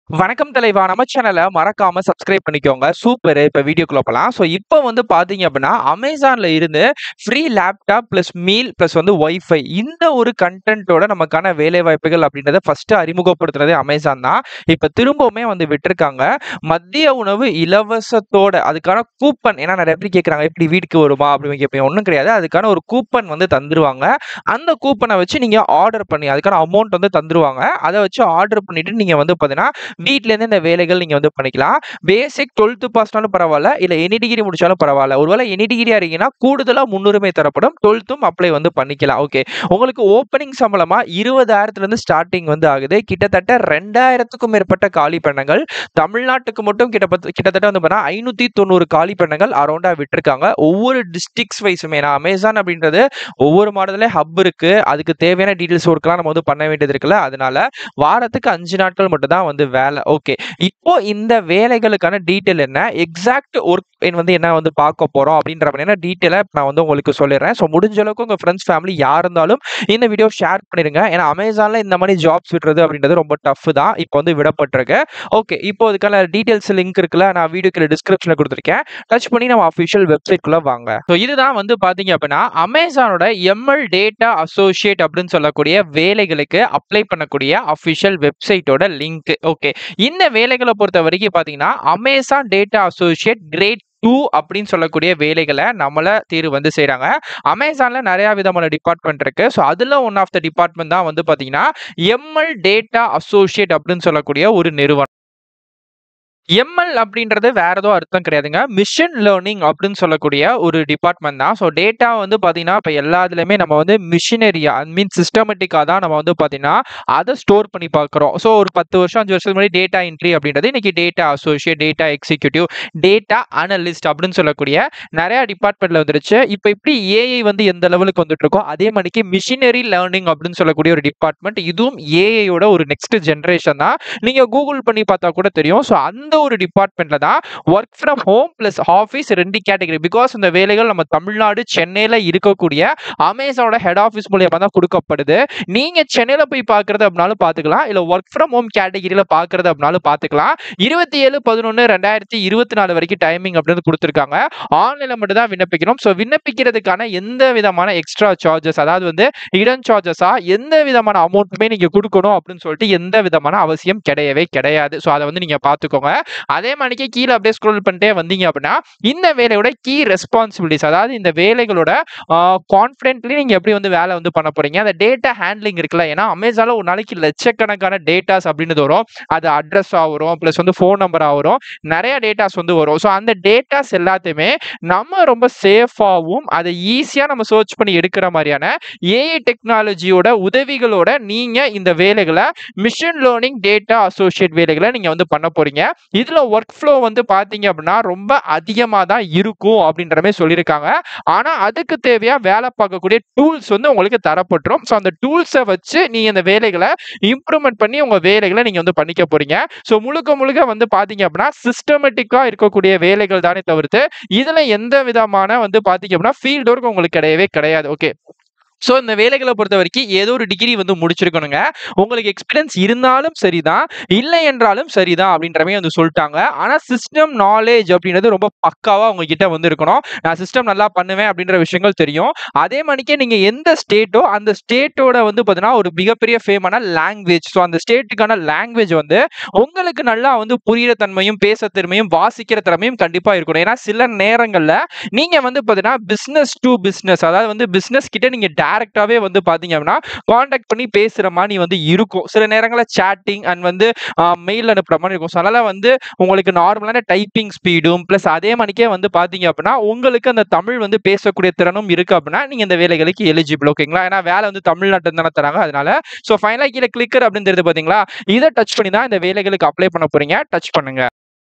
வணக்கம் தலைவா நம்ம சேனலை மறக்காம சப்ஸ்கிரைப் பண்ணிக்கோங்க சூப்பர் இப்போ வீடியோக்குள்ள போகலாம் ஸோ இப்போ வந்து பார்த்தீங்க அப்படின்னா அமேசான்ல இருந்து free laptop plus meal plus வந்து ஒய்ஃபை இந்த ஒரு கண்டென்ட்டோட நமக்கான வேலை வாய்ப்புகள் அப்படின்றத ஃபர்ஸ்ட் அறிமுகப்படுத்துனதே அமேசான் தான் இப்போ திரும்பவுமே வந்து விட்டுருக்காங்க மதிய உணவு இலவசத்தோட அதுக்கான கூப்பன் ஏன்னா நிறைய பேர் கேட்குறாங்க எப்படி வீட்டுக்கு வருமா அப்படின்னு கேட்பீங்க ஒன்றும் கிடையாது அதுக்கான ஒரு கூப்பன் வந்து தந்துருவாங்க அந்த கூப்பனை வச்சு நீங்கள் ஆர்டர் பண்ணி அதுக்கான அமௌண்ட் வந்து தந்துருவாங்க அதை வச்சு ஆர்டர் பண்ணிட்டு நீங்கள் வந்து பார்த்தீங்கன்னா வீட்டிலேருந்து இந்த வேலைகள் நீங்கள் வந்து பண்ணிக்கலாம் பேசிக் டுவெல்த்து பாஸ்னாலும் பரவாயில்ல இல்லை எனி டிகிரி முடிச்சாலும் பரவாயில்ல ஒருவேளை எனி டிகிரியாக இருக்கீங்கன்னா கூடுதலாக முன்னுரிமை தரப்படும் டுவெல்த்தும் அப்ளை வந்து பண்ணிக்கலாம் ஓகே உங்களுக்கு ஓப்பனிங் சம்பளமாக இருபதாயிரத்துலேருந்து ஸ்டார்டிங் வந்து ஆகுது கிட்டத்தட்ட ரெண்டாயிரத்துக்கும் மேற்பட்ட காலி பெண்ணங்கள் தமிழ்நாட்டுக்கு மட்டும் கிட்ட கிட்டத்தட்ட வந்து பார்த்தா ஐநூற்றி தொண்ணூறு காலி பெண்ணங்கள் அரௌண்டாக விட்டுருக்காங்க ஒவ்வொரு டிஸ்ட்ரிக்ஸ் வைஸுமே நான் அமேசான் அப்படின்றது ஒவ்வொரு மாடலே ஹப் இருக்கு அதுக்கு தேவையான டீட்டெயில்ஸ் ஒர்க்லாம் நம்ம வந்து பண்ண வேண்டியது இருக்குல்ல அதனால வாரத்துக்கு அஞ்சு நாட்கள் மட்டும் தான் வந்து வேலை ஓகே இப்போ இந்த வேலைகளுக்கான டீட்டெயில் என்ன எக்ஸாக்ட் ஒர்க் வந்து என்ன வந்து பார்க்க போறோம் அப்படின்ற மாதிரியான டீட்டெயிலாக நான் வந்து உங்களுக்கு சொல்லிடுறேன் ஸோ முடிஞ்ச அளவுக்கு உங்க ஃப்ரெண்ட்ஸ் ஃபேமிலி யார் இருந்தாலும் இந்த வீடியோ ஷேர் பண்ணிருங்க ஏன்னா அமேசான்ல இந்த மாதிரி ஜாப்ஸ் விடுறது அப்படின்றது ரொம்ப டஃப் தான் இப்போ வந்து விடப்பட்டிருக்கு ஓகே இப்போ அதுக்கான டீட்டெயில்ஸ் லிங்க் இருக்குல்ல நான் வீடியோக்கு டிஸ்கிரிப்ஷனில் கொடுத்துருக்கேன் டச் பண்ணி நம்ம அஃபிஷியல் வெப்சைட்குள்ள வாங்க ஸோ இதுதான் வந்து பாத்தீங்க அப்படின்னா அமேசானோட எம்எல் டேட்டா அசோசியேட் அப்படின்னு சொல்லக்கூடிய வேலைகளுக்கு அப்ளை பண்ணக்கூடிய அஃபிஷியல் வெப்சைட்டோட லிங்க் ஓகே இந்த வேலைகளை பொறுத்த வரைக்கும் பார்த்தீங்கன்னா Amazon data associate grade two அப்படின்னு சொல்லக்கூடிய வேலைகளை நம்மள தேர்வு வந்து செய்கிறாங்க அமேசான்ல நிறைய விதமான டிபார்ட்மெண்ட் இருக்கு ஸோ அதில் ஒன் ஆஃப் த டிபார்ட்மெண்ட் தான் வந்து பார்த்தீங்கன்னா எம்எல் டேட்டா அசோசியேட் அப்படின்னு சொல்லக்கூடிய ஒரு நிறுவனம் எம்எல் அப்படின்றது வேற ஏதோ அர்த்தம் கிடையாதுங்க மிஷின் லேர்னிங் அப்படின்னு சொல்லக்கூடிய ஒரு டிபார்ட்மெண்ட் தான் ஸோ டேட்டா வந்து பார்த்தீங்கன்னா இப்போ எல்லா இதுலையுமே நம்ம வந்து மிஷினரியா மீன் சிஸ்டமேட்டிக்காக தான் நம்ம வந்து பார்த்தீங்கன்னா அதை ஸ்டோர் பண்ணி பார்க்குறோம் ஸோ ஒரு பத்து வருஷம் அஞ்சு வருஷத்துக்கு முன்னாடி டேட்டா என்ட்ரி அப்படின்றது இன்னைக்கு data associate data executive data analyst அப்படின்னு சொல்லக்கூடிய நிறைய டிபார்ட்மெண்ட்ல வந்துருச்சு இப்போ இப்படி ஏஐ வந்து எந்த லெவலுக்கு வந்துட்டு இருக்கோ அதே மாதிரிக்கு மிஷினரி லேர்னிங் அப்படின்னு சொல்லக்கூடிய ஒரு டிபார்ட்மெண்ட் இதுவும் ஏஐயோட ஒரு நெக்ஸ்ட் ஜென்ரேஷன் தான் நீங்க கூகுள் பண்ணி பார்த்தா கூட தெரியும் ஸோ அந்த ஒரு டிபார்ட்மெண்ட்ல தான் work from home plus office ரெண்டு கேட்டகரி பிகாஸ் இந்த வேலைகள் நம்ம தமிழ்நாடு சென்னையில இருக்கக்கூடிய அமேசானோட ஹெட் ஆஃபீஸ் மூலியமா தான் கொடுக்கப்படுது நீங்க சென்னையில போய் பார்க்கறது அப்படின்னாலும் பார்த்துக்கலாம் இல்ல ஒர்க் ஃப்ரம் ஹோம் கேட்டகரியில பார்க்கறது அப்படின்னாலும் பார்த்துக்கலாம் இருபத்தி ஏழு பதினொன்று ரெண்டாயிரத்தி இருபத்தி நாலு வரைக்கும் டைமிங் அப்படின்னு கொடுத்துருக்காங்க ஆன்லைன்ல மட்டும் தான் விண்ணப்பிக்கணும் ஸோ விண்ணப்பிக்கிறதுக்கான எந்த விதமான எக்ஸ்ட்ரா சார்ஜஸ் அதாவது வந்து இடன் சார்ஜஸா எந்த விதமான அமௌண்ட்டுமே நீங்க கொடுக்கணும் அப்படின்னு சொல்லிட்டு எந்த விதமான அவசியம் கிடையவே கிடையாது ஸோ அதை வந்து நீங்க பார்த்துக்கோங்க அதே மாதிரிக்கு கீழே அப்படியே ஸ்க்ரோல் பண்ணிட்டே வந்தீங்க அப்படின்னா இந்த வேலையோட கீ ரெஸ்பான்சிபிலிட்டிஸ் அதாவது இந்த வேலைகளோட கான்ஃபிடென்ட்லி நீங்க எப்படி வந்து வேலை வந்து பண்ண போறீங்க அந்த டேட்டா ஹேண்ட்லிங் இருக்குல்ல ஏன்னா அமேசான்ல ஒரு நாளைக்கு லட்சக்கணக்கான டேட்டாஸ் அப்படின்னு வரும் அது அட்ரஸ் வரும் ப்ளஸ் வந்து ஃபோன் நம்பர் வரும் நிறைய டேட்டாஸ் வந்து வரும் ஸோ அந்த டேட்டாஸ் எல்லாத்தையுமே நம்ம ரொம்ப சேஃபாகவும் அதை ஈஸியாக நம்ம சர்ச் பண்ணி எடுக்கிற மாதிரியான ஏஐ டெக்னாலஜியோட உதவிகளோட நீங்க இந்த வேலைகளை மிஷின் லேர்னிங் டேட்டா அசோசியேட் வேலைகளை நீங்க வந்து பண்ண போறீங்க இதுல ஒர்க் ஃப்ளோ வந்து பாத்தீங்க அப்படின்னா ரொம்ப அதிகமாக தான் இருக்கும் அப்படின்ற மாதிரி சொல்லியிருக்காங்க ஆனா அதுக்கு தேவையா வேலை பார்க்கக்கூடிய டூல்ஸ் வந்து உங்களுக்கு தரப்பட்டுரும் ஸோ அந்த டூல்ஸை வச்சு நீங்க இந்த வேலைகளை இம்ப்ரூவ்மெண்ட் பண்ணி உங்க வேலைகளை நீங்க வந்து பண்ணிக்க போறீங்க ஸோ முழுக்க முழுக்க வந்து பாத்தீங்க அப்படின்னா சிஸ்டமேட்டிக்கா இருக்கக்கூடிய வேலைகள் தானே தவிர்த்து இதுல எந்த விதமான வந்து பாத்தீங்க அப்படின்னா ஃபீல்டு ஒர்க் உங்களுக்கு கிடையவே கிடையாது ஓகே ஸோ இந்த வேலைகளை பொறுத்த வரைக்கும் ஏதோ ஒரு டிகிரி வந்து முடிச்சிருக்கணுங்க உங்களுக்கு எக்ஸ்பீரியன்ஸ் இருந்தாலும் சரிதான் இல்லை என்றாலும் சரிதான் அப்படின்ற மாதிரி வந்து சொல்லிட்டாங்க ஆனால் சிஸ்டம் நாலேஜ் அப்படின்றது ரொம்ப பக்காவாக உங்ககிட்ட வந்து இருக்கணும் நான் சிஸ்டம் நல்லா பண்ணுவேன் அப்படின்ற விஷயங்கள் தெரியும் அதே மாதிரிக்கே நீங்கள் எந்த ஸ்டேட்டோ அந்த ஸ்டேட்டோட வந்து பார்த்தீங்கன்னா ஒரு மிகப்பெரிய ஃபேமான லாங்குவேஜ் ஸோ அந்த ஸ்டேட்டுக்கான லாங்குவேஜ் வந்து உங்களுக்கு நல்லா வந்து புரியிற தன்மையும் பேச திறமையும் வாசிக்கிற திறமையும் கண்டிப்பாக இருக்கணும் ஏன்னா சில நேரங்களில் நீங்கள் வந்து பார்த்தீங்கன்னா பிஸ்னஸ் டு பிஸ்னஸ் அதாவது வந்து பிஸ்னஸ் கிட்ட நீங்கள் டேரெக்டாகவே வந்து பார்த்தீங்க அப்படின்னா காண்டாக்ட் பண்ணி பேசுகிற மாதிரி வந்து இருக்கும் சில நேரங்களில் சேட்டிங் அண்ட் வந்து மெயில் அனுப்புகிற மாதிரி இருக்கும் ஸோ அதனால் வந்து உங்களுக்கு நார்மலான டைப்பிங் ஸ்பீடும் ப்ளஸ் அதே மாதிரிக்கே வந்து பார்த்தீங்க அப்படின்னா உங்களுக்கு அந்த தமிழ் வந்து பேசக்கூடிய திறனும் இருக்குது அப்படின்னா நீங்கள் இந்த வேலைகளுக்கு எலிஜிபிள் ஓகேங்களா ஏன்னா வேலை வந்து தமிழ்நாட்டில் தானே தராங்க அதனால ஸோ ஃபைனலாக கீழே கிளிக்கர் அப்படின்னு தெரியுது பார்த்தீங்களா இதை டச் பண்ணி தான் இந்த வேலைகளுக்கு அப்ளை பண்ண போகிறீங்க டச் பண்ணுங்க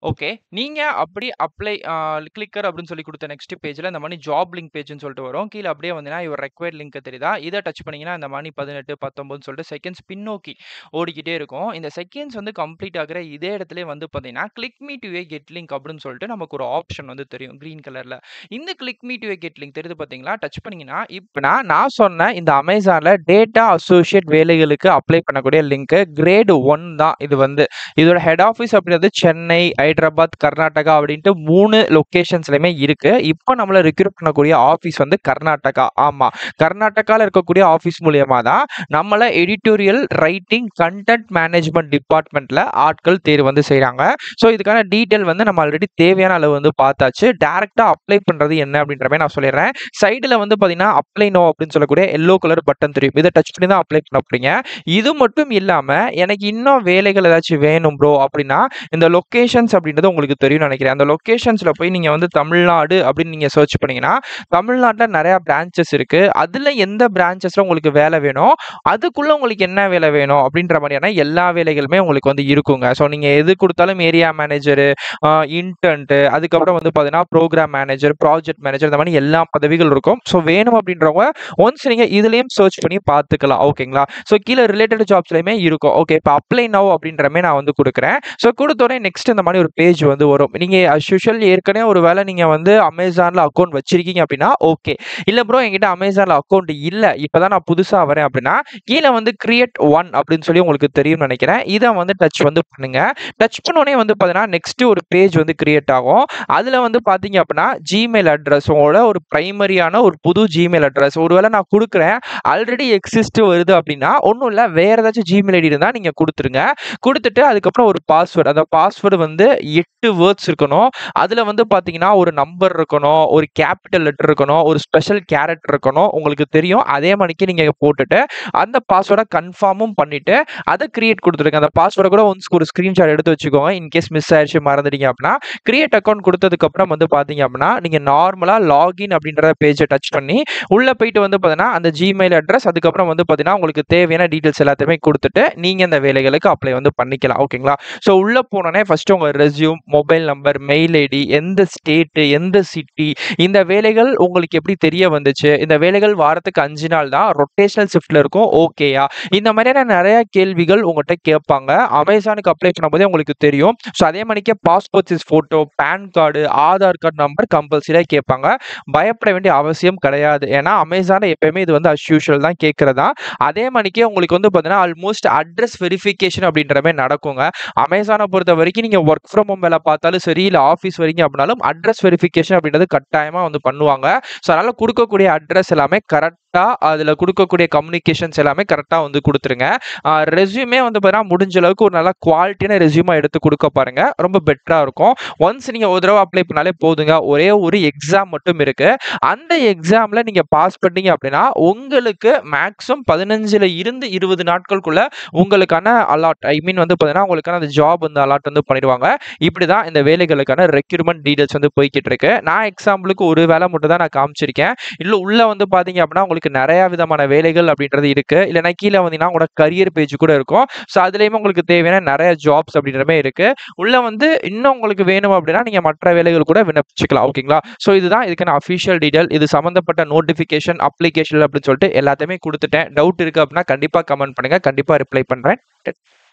ஓகே. நீங்க அப்படி அப்ளை அ கிளிக்கர் அப்படின்னு சொல்லி குடுத்த நெக்ஸ்ட் பேஜ்ல இந்த மாரி ஜாப் லிங்க் பேஜ்ன்னு சொல்லிட்டு வரும். கீழ அப்படியே வந்தீங்கன்னா, யுவர் ரெக்வயர்ட் லிங்க் தெரியுதா? இத டச் பண்ணீங்கன்னா, இந்த மாரி 18, 19 சொல்லிட்டு செகண்ட்ஸ் பின்னோக்கி ஓடிக்கிட்டே இருக்கும். இந்த செகண்ட்ஸ் வந்து கம்ப்ளீட் ஆகுற இதே இடத்திலேயே வந்து பார்த்தீங்கன்னா, click me to a get link அப்படின்னு சொல்லிட்டு நமக்கு ஒரு ஆப்ஷன் வந்து தெரியும். கிரீன் கலர்ல. இந்த click me to a get link தெரியுது பார்த்தீங்களா? டச் பண்ணீங்கன்னா, இப்ப நான் நான் சொன்ன இந்த Amazonல டேட்டா அசோசியேட் வேலைகளுக்கு அப்ளை பண்ணக்கூடிய லிங்க் கிரேட் 1 தான் இது வந்து. இதோட ஹெட் ஆஃபீஸ் அப்படின்றது சென்னை, ஹைதராபாத், கர்நாடகா அப்படின்ட்டு 3 லொகேஷன்ஸ்லயுமே இருக்கு. இப்ப நம்மள ரிக்ரூட் பண்ணக்கூடிய ஆஃபீஸ் வந்து கர்நாடகா. ஆமா. கர்நாடகால இருக்கக்கூடிய ஆஃபீஸ் மூலியமா தான் நம்மள எடிட்டோரியல் ரைட்டிங் கன்டென்ட் மேனேஜ்மென்ட் டிபார்ட்மென்ட்ல ஆட்கள் தேர்வு வந்து செய்றாங்க. ஸோ இதுக்கான டீட்டெயில் வந்து நம்ம ஆல்ரெடி தேவையான அளவு வந்து பார்த்தாச்சு. டைரக்ட்டா அப்ளை பண்றது என்ன அப்படின்ற மாரி நான் சொல்லிடுறேன். சைடுல வந்து பார்த்தீங்கன்னா, அப்ளை நவ் அப்படின்னு சொல்லக்கூடிய எல்லோ கலர் பட்டன் தெரியும். இத டச் பண்ணி தான் அப்ளை பண்ண போறீங்க. இது மட்டும் இல்லாம, எனக்கு இன்னும் வேலைகள் ஏதாச்சும் வேணும் ப்ரோ அப்படின்னா, இந்த லொகேஷன்ஸ் அப்படின்றது உங்களுக்கு தெரியும்னு நெனைக்கிறேன். அந்த லொகேஷன்ஸ்ல போய் நீங்க வந்து தமிழ்நாடு அப்படின்னு நீங்க சர்ச் பண்ணீங்கன்னா, தமிழ்நாட்டுல நெறைய பிரான்ச்சஸ் இருக்கு. அதுல எந்த பிரான்ச்சஸ்ல உங்களுக்கு வேலை வேணும், அதுக்குள்ள உங்களுக்கு என்ன வேலை வேணும் அப்படின்ற மாரியான எல்லா வேலைகளுமே உங்களுக்கு வந்து இருக்குங்க. ஸோ நீங்க எது குடுத்தாலும் ஏரியா மேனேஜரு, அ இன்டர்ன்ட் அதுக்கப்புறம் வந்து பார்த்தீங்கன்னா, புரோகிராம் மேனேஜர், ப்ராஜெக்ட் மேனேஜர் இந்த மாரி எல்லா பதவிகள் இருக்கும். ஸோ வேணும் அப்படின்றவங்க ஒன்ஸ் நீங்க இதுலயும் சர்ச் பண்ணி பார்த்துக்கலாம். ஓகேங்களா? ஸோ கீழ ரிலேட்டட் ஜாப்ஸ்லயுமே இருக்கும். ஓகே. இப்ப அப்ளை நவ் அப்படின்ற மாரி நான் வந்து குடுக்குறேன். ஸோ குடுத்தோனே நெக்ஸ்ட் இந்த மாரி ஒரு பேஜ் வந்து வரும். நீங்க அஸ் யூசுவல் ஏற்கனவே ஒரு வேள நீங்க வந்து Amazonல அக்கவுண்ட் வச்சிருக்கீங்க அப்படின்னா ஓகே. இல்ல ப்ரோ என்கிட்ட Amazonல அக்கவுண்ட் இல்ல. இப்ப தான் நான் புதுசா வரேன் அப்படின்னா, கீழ வந்து கிரியேட் ஒன் அப்படின்னு சொல்லி உங்களுக்கு தெரியும்னு நெனைக்கிறேன். இத வந்து டச் வந்து பண்ணுங்க. டச் பண்ணோனே வந்து பார்த்தீங்கன்னா, நெக்ஸ்ட் ஒரு பேஜ் வந்து கிரியேட் ஆகும். அதுல வந்து பார்த்தீங்க அப்படின்னா, ஜிமெயில் அட்ரஸ் உங்களோட ஒரு பிரைமரியான ஒரு புது ஜிமெயில் அட்ரஸ். ஒருவேள நான் குடுக்குறேன். ஆல்ரெடி எக்ஸிஸ்ட் வருது அப்படின்னா, ஒண்ணும் இல்ல. வேற ஏதாச்சும் ஜிமெயில் ஐடி இருந்தா நீங்க குடுத்துருங்க. குடுத்துட்டு அதுக்கப்புறம் ஒரு பாஸ்வேர்ட். அந்த பாஸ்வேர்ட் வந்து 8 வேர்ட்ஸ் இருக்கணும். அதுல வந்து பார்த்தீங்கன்னா, ஒரு நம்பர் இருக்கணும். ஒரு கேப்பிட்டல் லெட்டர் இருக்கணும். ஒரு ஸ்பெஷல் கேரக்டர் இருக்கணும். உங்களுக்கு தெரியும். அதே மாரிக்கு நீங்க போட்டுட்டு, அந்த பாஸ்வேர்ட கன்ஃபார்மும் பண்ணிட்டு, அத கிரியேட் குடுத்துருங்க. அந்த பாஸ்வேர்ட கூட ஒன்ஸ் ஒரு ஸ்கிரீன்ஷாட் எடுத்து வச்சுக்கோங்க. இன் கேஸ் மிஸ் ஆயிருச்சு மறந்துட்டீங்க அப்படின்னா, கிரியேட் அக்கவுண்ட் குடுத்ததுக்கு அப்புறம் வந்து பார்த்தீங்க அப்படின்னா, நீங்க நார்மலா லாகின் அப்படின்ற பேஜ டச் பண்ணி, உள்ள போயிட்டு வந்து பார்த்தீங்கன்னா, அந்த ஜிமெயில் அட்ரஸ் அதுக்கப்புறம் வந்து பார்த்தீங்கன்னா, உங்களுக்கு தேவையான டீட்டெயில்ஸ் எல்லாத்தையுமே குடுத்துட்டு, நீங்க இந்த வேலைகளுக்கு அப்ளை வந்து பண்ணிக்கலாம். ஓகேங்களா? ஸோ உள்ள போனோனே ஃபர்ஸ்ட் உங்க resume, mobile number, mail ID, எந்த ஸ்டேட், எந்த சிட்டி, இந்த வேலைகள் உங்களுக்கு எப்படி தெரிய வந்துச்சு? இந்த வேலைகள் வாரத்துக்கு 5 நாள் தான். ரொட்டேஷனல் ஷிஃப்ட்ல இருக்கும். ஓகேயா? இந்த மாரியான நெறைய கேள்விகள் உங்கட்ட கேட்பாங்க. Amazonக்கு அப்ளை பண்ணும்போதே உங்களுக்கு தெரியும். ஸோ அதே மாரிக்கே passport size photo, PAN card, Aadhaar card number கம்பல்சரியா கேட்பாங்க. பயப்பட வேண்டிய அவசியம் கிடையாது. ஏன்னா Amazonல எப்பயுமே இது வந்து அஸ் யூசுவல் தான் கேட்கிறது தான். அதே மாரிக்கே உங்களுக்கு வந்து பார்த்தீங்கன்னா, ஆல்மோஸ்ட் அட்ரஸ் வெரிஃபிகேஷன் அப்படின்ற மாரி நடக்குங்க. Amazonன பொறுத்தவரைக்கும் நீங்க வொர்க் ஃப்ரம் ஹோம் வேல பார்த்தாலும் சரி, இல்ல ஆஃபீஸ் வரீங்க அப்படின்னாலும், அட்ரஸ் வெரிஃபிகேஷன் அப்படின்றது கட்டாயமா வந்து பண்ணுவாங்க. ஸோ அதனால குடுக்கக்கூடிய அட்ரஸ் எல்லாமே கரெக்ட்டா அதுல குடுக்கக்கூடிய கம்யூனிகேஷன்ஸ் எல்லாமே கரெக்ட்டா வந்து குடுத்துருங்க. அ ரெஸ்யூமே வந்து பார்த்தீங்கன்னா, முடிஞ்ச அளவுக்கு ஒரு நல்ல குவாலிட்டியான ரெஸ்யூமா எடுத்து குடுக்க பாருங்க. ரொம்ப பெட்டரா இருக்கும். ஒன்ஸ் நீங்க ஒரு தடவ அப்ளை பண்ணாலே போதுங்க. ஒரே ஒரு எக்ஸாம் மட்டும் இருக்கு. அந்த எக்ஸாம்ல நீங்க பாஸ் பண்ணீங்க அப்படின்னா, உங்களுக்கு மேக்ஸிமம் 15ல இருந்து 20 நாட்களுக்குள்ள உங்களுக்கான அலாட் ஐ மீன் வந்து பார்த்தீங்கன்னா, உங்களுக்கான அந்த ஜாப் வந்து அலாட் வந்து பண்ணிடுவாங்க. இப்படிதான் இந்த வேலைகளுக்கான ரெக்ரூட்மென்ட் டீடெயில்ஸ் வந்து போய்க்கிட்டு இருக்கு. நான் எக்ஸாம்பிளுக்கு ஒரு வேல மட்டும் தான் நான் காமிச்சிருக்கேன். இல்ல உள்ள வந்து பார்த்தீங்க அப்படின்னா, உங்களுக்கு நெறைய விதமான வேலைகள் அப்படின்றது இருக்கு. இல்லன்னா கீழ வந்தீங்கன்னா, உங்களோட கரியர் பேஜ் கூட இருக்கும். ஸோ அதுலயுமே உங்களுக்கு தேவையான நெறைய ஜாப்ஸ் அப்படின்ற மாரி இருக்கு. உள்ள வந்து இன்னும் உங்களுக்கு வேணும் அப்படின்னா, நீங்க மற்ற வேலைகள் கூட விண்ணப்பிச்சுக்கலாம். ஓகேங்களா? ஸோ இதுதான் இதுக்கான அஃபிஷியல் டீடெயில். இது சம்மந்தப்பட்ட நோட்டிஃபிகேஷன், அப்ளிகேஷன் அப்படின்னு சொல்லிட்டு எல்லாத்தையுமே குடுத்துட்டேன். டவுட் இருக்கு அப்படின்னா, கண்டிப்பா கமெண்ட் பண்ணுங்க. கண்டிப்பா ரிப்ளை பண்றேன்.